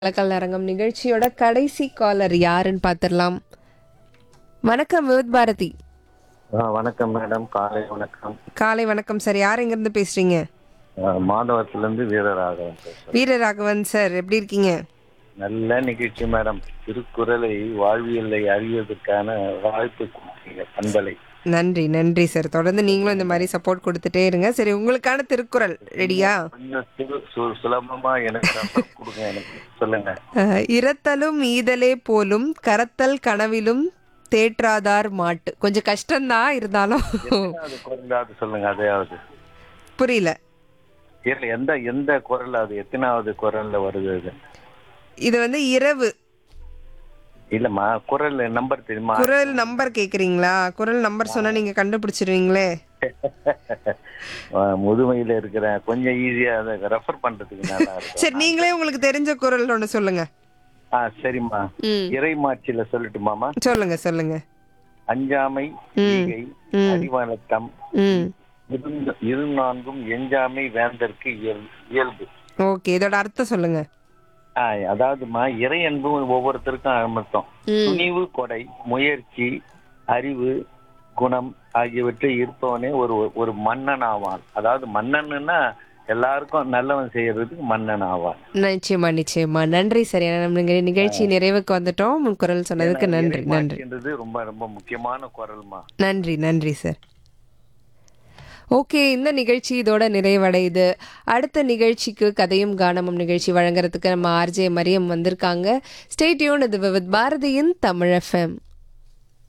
கலக்கல் அரங்கம் நிகழ்ச்சியோட கடைசி காலர் யாருன்னு பார்த்துடலாம் வணக்கம் விவத் பாரதி ஆ, வணக்கம் மேடம் காலை வணக்கம் காலை வணக்கம் சார் யார் எங்கேருந்து பேசுறீங்க ஆ, மாதவத்திலிருந்து வீரராகவன் பேசுறேன் வீரராகவன் சார் எப்படி இருக்கீங்க நல்ல நிகழ்ச்சி மேடம் திருக்குறளை வாழ்வியலை அறிவதற்கான வாய்ப்பு கொடுத்தீங்க பண்பலை நன்றி நன்றி சார் தொடர்ந்து நீங்களும் இந்த மாதிரி சப்போர்ட் கொடுத்துட்டே இருங்க சரி உங்களுக்கான திருக்குறள் ரெடியா கொஞ்சம் சு- சு- சுலபமா எனக்கு refer கொடுங்க எனக்கு சொல்லுங்க அஹ், இரத்தலும் ஈதலே போலும் கரத்தல் கனவிலும் தேற்றாதார் மாட்டு கொஞ்சம் கஷ்டம்தான் இருந்தாலும் எத்தனாவது குரலாவது சொல்லுங்க அதையாவது புரியல இல்ல எந்த எந்த குரல் அது எத்தனாவது குரல்ல வருது அது இது வந்து இரவு இல்லம்மா குரல் நம்பர் தெரியுமா குரல் நம்பர் கேக்குறீங்களா குரல் நம்பர் சொன்னா நீங்க கண்டுபிடிச்சிருவீங்களே ஆ, முதுமையில இருக்கிறேன் கொஞ்சம் ஈஸியா அதை ரெஃபர் பண்றதுக்கு நல்லா இருக்கும் சரி நீங்களே உங்களுக்கு தெரிஞ்ச குரல் ஒண்ணு சொல்லுங்க ஆ சரிம்மா ம் இறைமாட்சியில சொல்லட்டுமாமா சொல்லுங்க சொல்லுங்க அஞ்சாமை ஈகை அறிவணக்கம் ம் இருந்த- இரு நான்கும் எஞ்சாமை வேந்தற்கு இயல் இயல்பு ஓகே இதோட அர்த்தம் சொல்லுங்க ஆ, அதாவதுமா இறை அன்பு ஒவ்வொருத்தருக்கும் அமர்த்தம் ம். துணிவு கொடை முயற்சி அறிவு குணம் ஆகியவற்றை இருப்பவனே ஒரு ஒரு மன்னன் ஆவான் அதாவது மன்னன்னா எல்லாருக்கும் நல்லவன் செய்யறதுக்கு மன்னன் ஆவான் நிச்சயமா நிச்சயமா நன்றி சார் ஏன்னா நம்ம நிக- நிகழ்ச்சி நிறைவுக்கு வந்துட்டோம் உங்க குரல் சொன்னதுக்கு நன்றி நன்றி இறைமாட்சின்றது ரொம்ப ரொம்ப முக்கியமான குரல்மா நன்றி நன்றி சார் ஓகே இந்த நிகழ்ச்சி இதோட நிறைவடையுது அடுத்த நிகழ்ச்சிக்கு கதையும் கானமும் நிகழ்ச்சி வழங்குறதுக்கு நம்ம ஆர்ஜே மரியம் வந்திருக்காங்க ஸ்டேட்யூன் இது வித் பாரதியின் தமிழ் எஃப்எம்